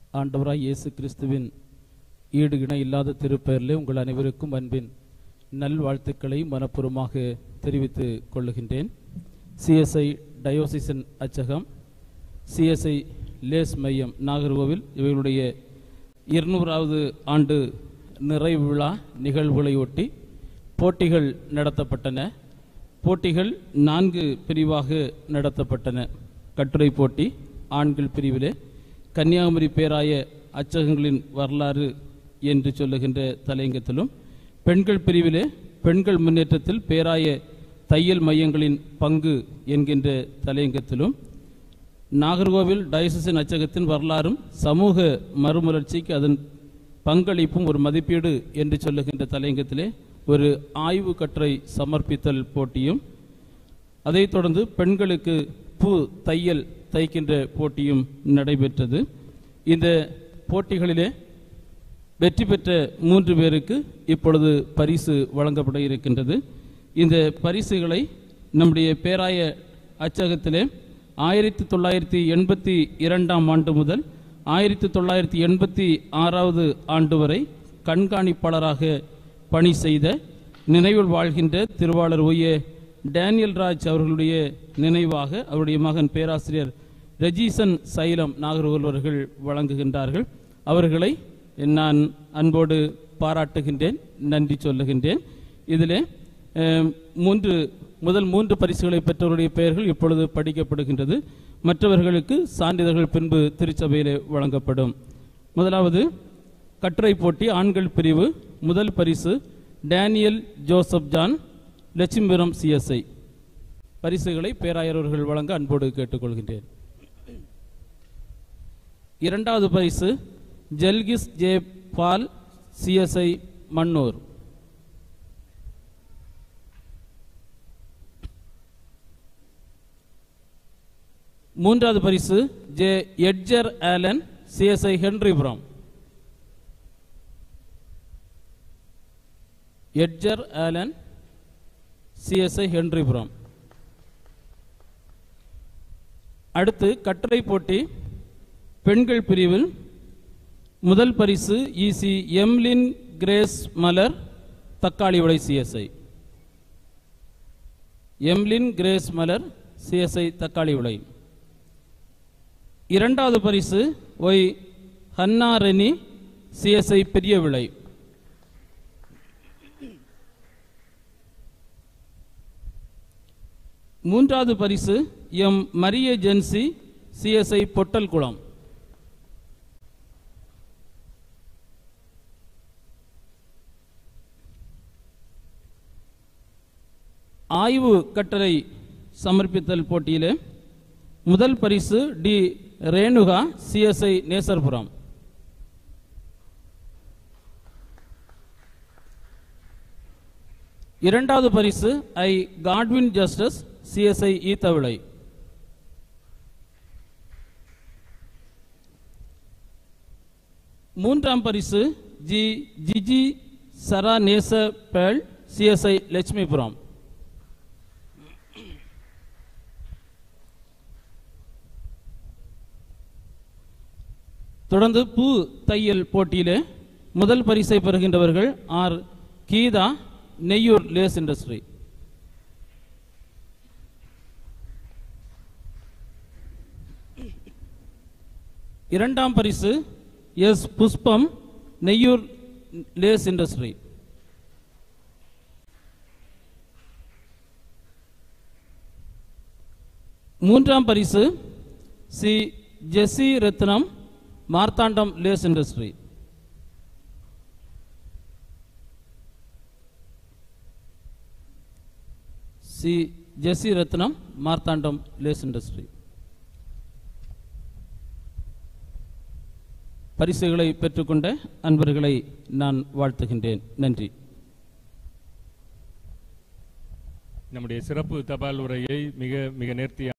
ஆண்டவராய் இயேசு கிறிஸ்துவின் ஈடு இணை இல்லாத திருப்பெயரிலே உங்கள் அனைவருக்கும் அன்பின் நல்வாழ்த்துக்களை மனப்பூர்வமாக தெரிவித்துக் கொள்ளுகின்றேன் சிஎஸ்ஐ டயோசிசன் அச்சகம் சிஎஸ்ஐ லேஸ் மையம் நாகர்கோவில் இவர்களுடைய இருநூறாவது ஆண்டு நிறைவு விழா நிகழ்வுகளை ஒட்டி போட்டிகள் நடத்தப்பட்டன போட்டிகள் நான்கு பிரிவாக நடத்தப்பட்டன கட்டுரை போட்டி ஆண்கள் பிரிவிலே கன்னியாகுமரி பேராய அச்சகங்களின் வரலாறு என்று சொல்லுகின்ற தலையங்கத்திலும் பெண்கள் பிரிவிலே பெண்கள் முன்னேற்றத்தில் பேராய தையல் மையங்களின் பங்கு என்கின்ற தலையங்கத்திலும் நாகர்கோவில் டயசிசன் அச்சகத்தின் வரலாறும் சமூக மறுமலர்ச்சிக்கு அதன் பங்களிப்பும் ஒரு மதிப்பீடு என்று சொல்லுகின்ற தலையங்கத்திலே ஒரு ஆய்வு கட்டுரை சமர்ப்பித்தல் போட்டியும் அதைத் தொடர்ந்து பெண்களுக்கு பூ தையல் தைக்கின்ற போட்டியும் நடைபெற்றது இந்த போட்டிகளிலே வெற்றி பெற்ற மூன்று பேருக்கு இப்பொழுது பரிசு வழங்கப்பட இருக்கின்றது இந்த பரிசுகளை நம்முடைய பேராய அச்சகத்திலே ஆயிரத்தி தொள்ளாயிரத்தி எண்பத்தி இரண்டாம் ஆண்டு முதல் ஆயிரத்தி தொள்ளாயிரத்தி எண்பத்தி ஆறாவது ஆண்டு வரை கண்காணிப்பாளராக பணி செய்த நினைவில் வாழ்கின்ற திருவாளர் ஒய்ய டேனியல் ராஜ் அவர்களுடைய நினைவாக அவருடைய மகன் பேராசிரியர் ரஜீசன் சைலம் நாகர்கோவில் அவர்கள் வழங்குகின்றார்கள் அவர்களை நான் அன்போடு பாராட்டுகின்றேன் நன்றி சொல்லுகின்றேன் இதிலே அஹ், மூன்று முதல் மூன்று பரிசுகளை பெற்றவருடைய பெயர்கள் இப்பொழுது படிக்கப்படுகின்றது மற்றவர்களுக்கு சான்றிதழ்கள் பின்பு திருச்சபையிலே வழங்கப்படும் முதலாவது கட்டுரை போட்டி ஆண்கள் பிரிவு முதல் பரிசு Daniel Joseph John Lakshmipuram CSI பரிசுகளை பேராயர் அவர்கள் வழங்க அன்போடு கேட்டுக்கொள்கின்றேன் இரண்டாவது பரிசு ஜெல்கிஸ் ஜே பால் சிஎஸ்ஐ மன்னூர் மூன்றாவது பரிசு J Edgar Allen CSI Henripuram Edgar Allen CSI Henripuram அடுத்து கட்டுரை போட்டி பெண்கள் பிரிவில் முதல் பரிசு EC Emlin Grace Malar Thakkali Vilai CSI Emlin Grace Malar CSI Thakkali Vilai இரண்டாவது பரிசு ஒய் ஹன்னா ரெனி சிஎஸ்ஐ பெரிய விளை மூன்றாவது பரிசு M Maria Jency CSI Pottalkulam ஆய்வு கட்டளை சமர்ப்பித்தல் போட்டியிலே முதல் பரிசு டி ரேணுகா சிஎஸ்ஐ நேசர்புரம் இரண்டாவது பரிசு I Godwin Justice CSI Eathavilai மூன்றாம் பரிசு ஜி ஜிஜி சரா நேச பேள் சிஎஸ்ஐ லட்சுமிபுரம் தொடர்ந்து பூ தையல் போட்டியிலே முதல் பரிசை பெறுகின்றவர்கள் R Geetha Neyyoor lace industry இரண்டாம் பரிசு S Pushpam Neyyoor lace industry மூன்றாம் பரிசு C Jessie Ratnam Marthandam lace industry C Jessie Ratnam Marthandam lace industry பரிசுகளை பெற்றுக்கொண்ட அன்பர்களை நான் வாழ்த்துகின்றேன் நன்றி நம்முடைய சிறப்பு தபால் உரையை மிக மிக நேர்த்தியாக